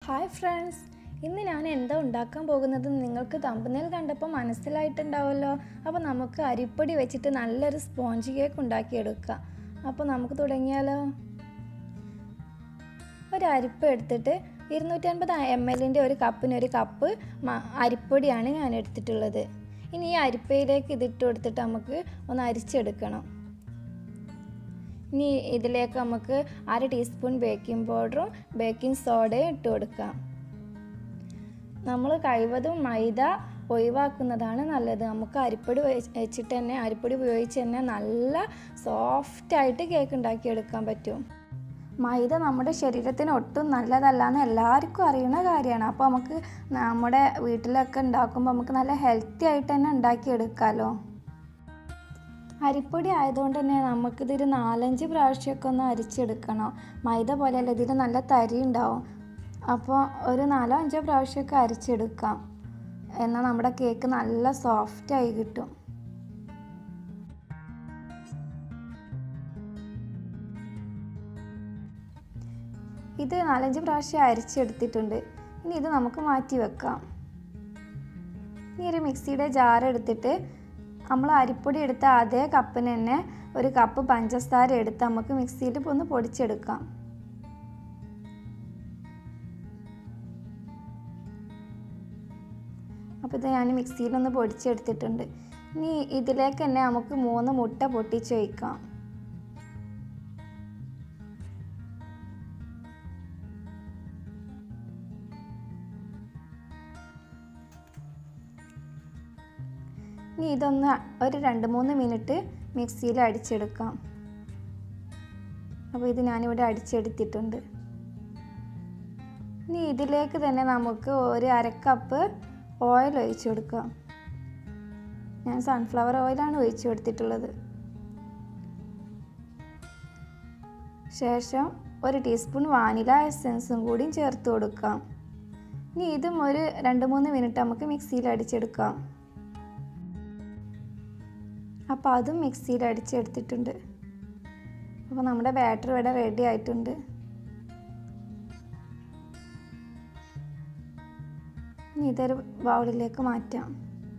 hi friends ഇന്ന് ഞാൻ എന്താ ഉണ്ടാക്കാൻ പോകുന്നത് നിങ്ങൾക്ക് തമ്പനയിൽ കണ്ടപ്പോൾ മനസ്സിലായിട്ടുണ്ടാവുമല്ലോ അപ്പോൾ നമുക്ക് അരിപ്പൊടി വെച്ചിട്ട് നല്ലൊരു സ്പോഞ്ച് കേക്ക് ഉണ്ടാക്കിയെടുക്കാം അപ്പോൾ നമുക്ക് തുടങ്ങിയാലോ ഒരു അരിപ്പ് എടുത്തിട്ട് ഇരുന്നൂറ്റൻപത് എം എല്ലിൻ്റെ ഒരു കപ്പിന് ഒരു കപ്പ് മ- അരിപ്പൊടിയാണ് ഞാൻ എടുത്തിട്ടുള്ളത് ഇനി ഈ അരിപ്പയിലേക്ക് ഇതിട്ട് കൊടുത്തിട്ട് നമുക്ക് ഒന്ന് അരിച്ചെടുക്കണം ഇനി ഇതിലേക്ക് നമുക്ക് അര ടീസ്പൂൺ ബേക്കിംഗ് പൗഡറും ബേക്കിംഗ് സോഡയും ഇട്ട് കൊടുക്കാം നമ്മൾ കഴിവതും മൈദ ഒഴിവാക്കുന്നതാണ് നല്ലത് നമുക്ക് അരിപ്പൊടി വെച്ച് വെച്ചിട്ട് തന്നെ അരിപ്പൊടി ഉപയോഗിച്ച് തന്നെ നല്ല സോഫ്റ്റായിട്ട് കേക്ക് ഉണ്ടാക്കിയെടുക്കാൻ പറ്റും മൈദ നമ്മുടെ ശരീരത്തിന് ഒട്ടും നല്ലതല്ല എന്ന് എല്ലാവർക്കും അറിയുന്ന കാര്യമാണ് അപ്പോൾ നമുക്ക് നമ്മുടെ വീട്ടിലൊക്കെ ഉണ്ടാക്കുമ്പോൾ നമുക്ക് നല്ല ഹെൽത്തി ആയിട്ട് തന്നെ ഉണ്ടാക്കിയെടുക്കാമല്ലോ അരിപ്പൊടി ആയതുകൊണ്ട് തന്നെ നമുക്കിതൊരു നാലഞ്ച് പ്രാവശ്യമൊക്കെ ഒന്ന് അരിച്ചെടുക്കണം മൈദ പോലെയല്ല ഇതിൽ നല്ല തരി ഉണ്ടാവും അപ്പോൾ ഒരു നാലോ അഞ്ചോ പ്രാവശ്യമൊക്കെ അരിച്ചെടുക്കാം എന്നാൽ നമ്മുടെ കേക്ക് നല്ല സോഫ്റ്റായി കിട്ടും ഇത് നാലഞ്ച് പ്രാവശ്യം അരിച്ചെടുത്തിട്ടുണ്ട് ഇനി ഇത് നമുക്ക് മാറ്റി വെക്കാം ഇനി ഒരു മിക്സിയുടെ ജാർ എടുത്തിട്ട് നമ്മൾ അരിപ്പൊടി എടുത്ത അതേ കപ്പിന് തന്നെ ഒരു കപ്പ് പഞ്ചസാര എടുത്ത് നമുക്ക് മിക്സിയിൽ ഒന്ന് പൊടിച്ചെടുക്കാം അപ്പോൾ ഇത് ഞാൻ മിക്സിയിലൊന്ന് പൊടിച്ചെടുത്തിട്ടുണ്ട് ഇനി ഇതിലേക്ക് തന്നെ നമുക്ക് മൂന്ന് മുട്ട പൊട്ടിച്ച് വയ്ക്കാം ഇനി ഇതൊന്ന് ഒരു രണ്ട് മൂന്ന് മിനിറ്റ് മിക്സിയിൽ അടിച്ചെടുക്കാം അപ്പോൾ ഇത് ഞാനിവിടെ അടിച്ചെടുത്തിട്ടുണ്ട് ഇനി ഇതിലേക്ക് തന്നെ നമുക്ക് ഒരു അരക്കപ്പ് ഓയിൽ ഒഴിച്ചു കൊടുക്കാം ഞാൻ സൺഫ്ലവർ ഓയിലാണ് ഒഴിച്ചു കൊടുത്തിട്ടുള്ളത് ശേഷം ഒരു ടീസ്പൂൺ വാനില എസൻസും കൂടിയും ചേർത്ത് കൊടുക്കാം ഇനി ഇതും ഒരു രണ്ട് മൂന്ന് മിനിറ്റ് നമുക്ക് മിക്സിയിൽ അടിച്ചെടുക്കാം അപ്പോൾ അതും മിക്സിയിൽ അടിച്ചെടുത്തിട്ടുണ്ട് അപ്പോൾ നമ്മുടെ ബാറ്റർ ഇവിടെ റെഡി ആയിട്ടുണ്ട് ഇനി ഇതൊരു ബൗളിലേക്ക് മാറ്റാം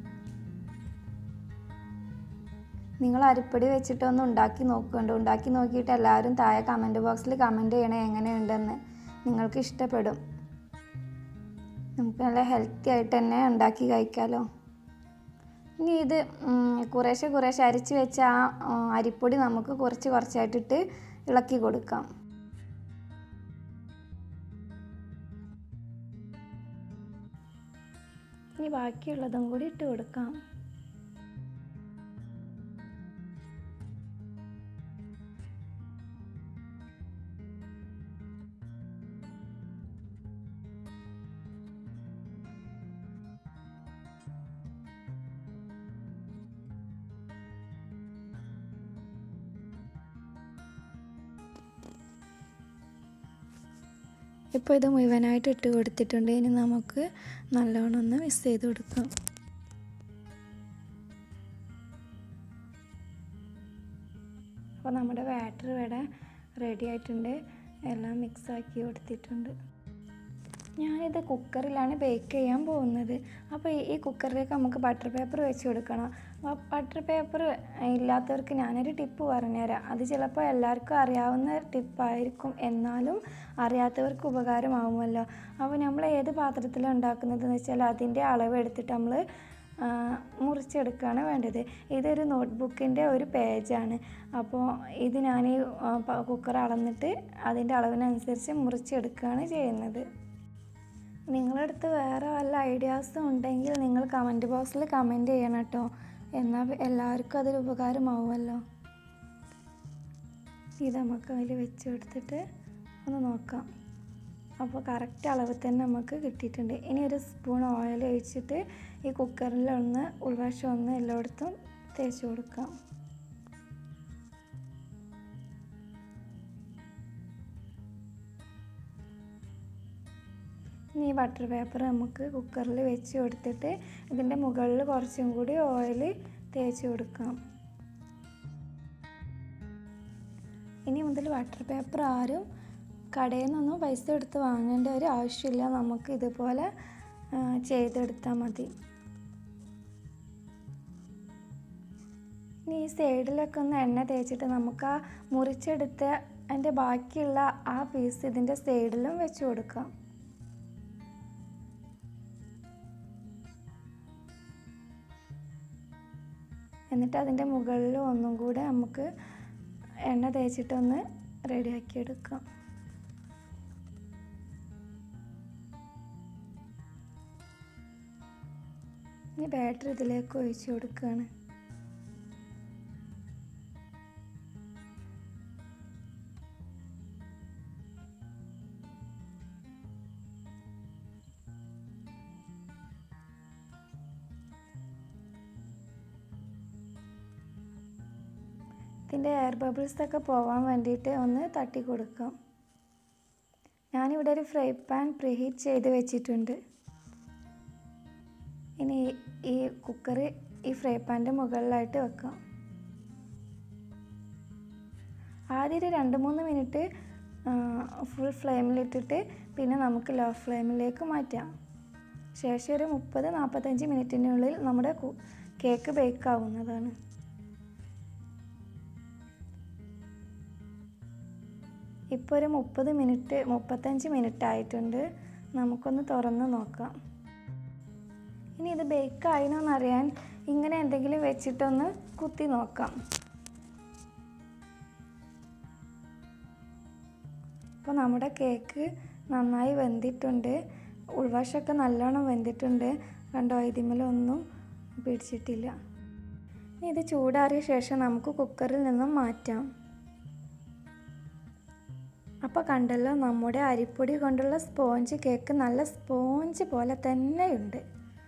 നിങ്ങൾ അരിപ്പൊടി വെച്ചിട്ടൊന്ന് ഉണ്ടാക്കി നോക്കുന്നുണ്ട് ഉണ്ടാക്കി നോക്കിയിട്ട് എല്ലാവരും താഴെ കമൻറ്റ് ബോക്സിൽ കമൻറ്റ് ചെയ്യണേ എങ്ങനെയുണ്ടെന്ന് നിങ്ങൾക്ക് ഇഷ്ടപ്പെടും നമുക്ക് നല്ല ഹെൽത്തി ആയിട്ട് തന്നെ ഉണ്ടാക്കി കഴിക്കാമല്ലോ ഇനി ഇത് ഉം, കുറേശ്ശെ കുറേശ്ശെ അരിച്ച് വെച്ച ആ ആ, അരിപ്പൊടി നമുക്ക് കുറച്ച് കുറച്ചായിട്ടിട്ട് ഇളക്കി കൊടുക്കാം ഇനി ബാക്കിയുള്ളതും കൂടി ഇട്ട് കൊടുക്കാം ഇപ്പോൾ ഇത് മുഴുവനായിട്ട് ഇട്ട് കൊടുത്തിട്ടുണ്ട് ഇനി നമുക്ക് നല്ലോണം ഒന്ന് മിക്സ് ചെയ്ത് കൊടുക്കാം അപ്പോൾ നമ്മുടെ ബാറ്റർ ഇവിടെ റെഡി ആയിട്ടുണ്ട് എല്ലാം മിക്സ് ആക്കി കൊടുത്തിട്ടുണ്ട് ഞാനിത് കുക്കറിലാണ് ബേക്ക് ചെയ്യാൻ പോകുന്നത് അപ്പോൾ ഈ കുക്കറിലേക്ക് നമുക്ക് ബട്ടർ പേപ്പർ വെച്ച് കൊടുക്കണം അപ്പോൾ ബട്ടർ പേപ്പർ ഇല്ലാത്തവർക്ക് ഞാനൊരു ടിപ്പ് പറഞ്ഞുതരാം അത് ചിലപ്പോൾ എല്ലാവർക്കും അറിയാവുന്ന ടിപ്പായിരിക്കും എന്നാലും അറിയാത്തവർക്ക് ഉപകാരമാവുമല്ലോ അപ്പോൾ നമ്മൾ ഏത് പാത്രത്തിലാണ് ഉണ്ടാക്കുന്നതെന്ന് വെച്ചാൽ അതിൻ്റെ അളവ് എടുത്തിട്ട് നമ്മൾ ആ, മുറിച്ചെടുക്കുകയാണ് വേണ്ടത് ഇതൊരു നോട്ട്ബുക്കിൻ്റെ ഒരു പേജാണ് അപ്പോൾ ഇത് ഞാൻ ഈ ആ, പ- കുക്കർ അളന്നിട്ട് അതിൻ്റെ അളവിനനുസരിച്ച് മുറിച്ചെടുക്കുകയാണ് ചെയ്യുന്നത് നിങ്ങളുടെ അടുത്ത് വേറെ വല്ല ഐഡിയാസും ഉണ്ടെങ്കിൽ നിങ്ങൾ കമൻറ്റ് ബോക്സിൽ കമൻറ്റ് ചെയ്യണം കേട്ടോ എന്നാൽ എല്ലാവർക്കും അതൊരു ഉപകാരമാവുമല്ലോ ഇത് നമുക്ക് അതിൽ വെച്ച് കൊടുത്തിട്ട് ഒന്ന് നോക്കാം അപ്പോൾ കറക്റ്റ് അളവ് തന്നെ നമുക്ക് കിട്ടിയിട്ടുണ്ട് ഇനി ഒരു സ്പൂൺ ഓയിൽ ഒഴിച്ചിട്ട് ഈ കുക്കറിൽ ഒന്ന് ഉൾവശം ഒന്ന് എല്ലായിടത്തും തേച്ച് കൊടുക്കാം ഇനി ഈ ബട്ടർ പേപ്പർ നമുക്ക് കുക്കറിൽ വെച്ച് കൊടുത്തിട്ട് ഇതിൻ്റെ മുകളിൽ കുറച്ചും കൂടി ഓയിൽ തേച്ച് കൊടുക്കാം ഇനി മുതൽ ബട്ടർ പേപ്പർ ആരും കടയിൽ നിന്നൊന്നും പൈസ എടുത്ത് വാങ്ങേണ്ട ഒരു ആവശ്യമില്ല നമുക്ക് ഇതുപോലെ ആ, ചെയ്തെടുത്താൽ മതി ഇനി ഈ സൈഡിലൊക്കെ ഒന്ന് എണ്ണ തേച്ചിട്ട് നമുക്ക് ആ മുറിച്ചെടുത്ത അതിൻ്റെ ബാക്കിയുള്ള ആ പീസ് ഇതിൻ്റെ സൈഡിലും വെച്ച് കൊടുക്കാം എന്നിട്ട് അതിൻ്റെ മുകളിൽ ഒന്നും കൂടെ നമുക്ക് എണ്ണ തേച്ചിട്ടൊന്ന് റെഡിയാക്കി എടുക്കാം ഇനി ബാറ്ററി ഇതിലേക്ക് ഒഴിച്ചു കൊടുക്കുകയാണ് ഇതിൻ്റെ എയർ ബബിൾസ് ഒക്കെ പോവാൻ വേണ്ടിയിട്ട് ഒന്ന് തട്ടി കൊടുക്കാം ഞാനിവിടെ ഒരു ഫ്രൈ പാൻ പ്രീഹീറ്റ് ചെയ്ത് വെച്ചിട്ടുണ്ട് ഇനി ഈ- ഈ കുക്കർ ഈ ഫ്രൈ പാൻ്റെ മുകളിലായിട്ട് വെക്കാം ആദ്യം ഒരു രണ്ട് മൂന്ന് മിനിറ്റ് ഫുൾ ഫ്ലെയിമിലിട്ടിട്ട് പിന്നെ നമുക്ക് ലോ ഫ്ലെയിമിലേക്ക് മാറ്റാം ശേഷം ഒരു മുപ്പത് നാൽപ്പത്തഞ്ച് മിനിറ്റിനുള്ളിൽ നമ്മുടെ കു- കേക്ക് ബേക്ക് ആവുന്നതാണ് ഇപ്പോൾ ഒരു മുപ്പത് മിനിറ്റ് മുപ്പത്തഞ്ച് മിനിറ്റ് ആയിട്ടുണ്ട് നമുക്കൊന്ന് തുറന്ന് നോക്കാം ഇനി ഇത് ബേക്ക് ആയിനോന്ന് അറിയാൻ ഇങ്ങനെ എന്തെങ്കിലും വെച്ചിട്ടൊന്ന് കുത്തി നോക്കാം അപ്പോൾ നമ്മുടെ കേക്ക് നന്നായി വെന്തിട്ടുണ്ട് ഉൾവശമൊക്കെ നല്ലോണം വെന്തിട്ടുണ്ട് കണ്ടോ ഇതിമേലൊന്നും പിടിച്ചിട്ടില്ല ഇനി ഇത് ചൂടാറിയ ശേഷം നമുക്ക് കുക്കറിൽ നിന്നും മാറ്റാം അപ്പോൾ കണ്ടല്ലോ നമ്മുടെ അരിപ്പൊടി കൊണ്ടുള്ള സ്പോഞ്ച് കേക്ക് നല്ല സ്പോഞ്ച് പോലെ തന്നെയുണ്ട്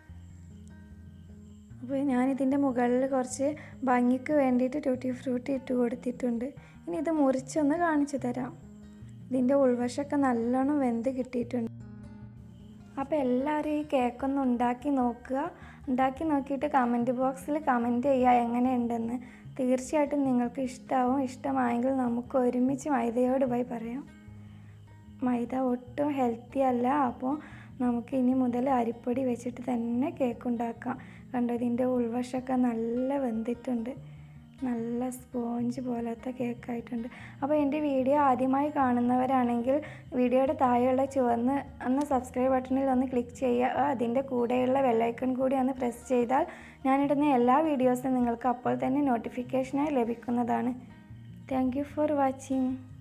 അപ്പോൾ ഞാനിതിൻ്റെ മുകളിൽ കുറച്ച് ഭംഗിക്ക് വേണ്ടിയിട്ട് ട്യൂട്ടി ഫ്രൂട്ടി ഇട്ട് കൊടുത്തിട്ടുണ്ട് ഇനി ഇത് മുറിച്ചൊന്ന് കാണിച്ചു തരാം ഇതിൻ്റെ ഉൾവശമൊക്കെ നല്ലോണം വെന്ത് കിട്ടിയിട്ടുണ്ട് അപ്പോൾ എല്ലാവരും ഈ കേക്കൊന്ന് ഉണ്ടാക്കി നോക്കുക ഉണ്ടാക്കി നോക്കിയിട്ട് കമൻറ്റ് ബോക്സിൽ കമൻറ്റ് ചെയ്യുക എങ്ങനെയുണ്ടെന്ന് തീർച്ചയായിട്ടും നിങ്ങൾക്ക് ഇഷ്ടമാവും ഇഷ്ടമായെങ്കിൽ നമുക്ക് ഒരുമിച്ച് മൈദയോട് പോയി പറയാം മൈദ ഒട്ടും ഹെൽത്തി അല്ല അപ്പോൾ നമുക്ക് ഇനി മുതൽ അരിപ്പൊടി വെച്ചിട്ട് തന്നെ കേക്ക് ഉണ്ടാക്കാം കണ്ടോ ഇതിൻ്റെ ഉൾവശമൊക്കെ നല്ല വെന്തിട്ടുണ്ട് നല്ല സ്പോഞ്ച് പോലത്തെ കേക്കായിട്ടുണ്ട് അപ്പോൾ എൻ്റെ വീഡിയോ ആദ്യമായി കാണുന്നവരാണെങ്കിൽ വീഡിയോയുടെ താഴെയുള്ള ചുവന്ന് ഒന്ന് സബ്സ്ക്രൈബ് ബട്ടണിൽ ഒന്ന് ക്ലിക്ക് ചെയ്യുക അതിൻ്റെ കൂടെയുള്ള ബെല്ലൈക്കൺ കൂടി ഒന്ന് പ്രസ് ചെയ്താൽ ഞാനിടുന്ന എല്ലാ വീഡിയോസും നിങ്ങൾക്ക് അപ്പോൾ തന്നെ നോട്ടിഫിക്കേഷനായി ലഭിക്കുന്നതാണ് താങ്ക് യു ഫോർ വാച്ചിങ്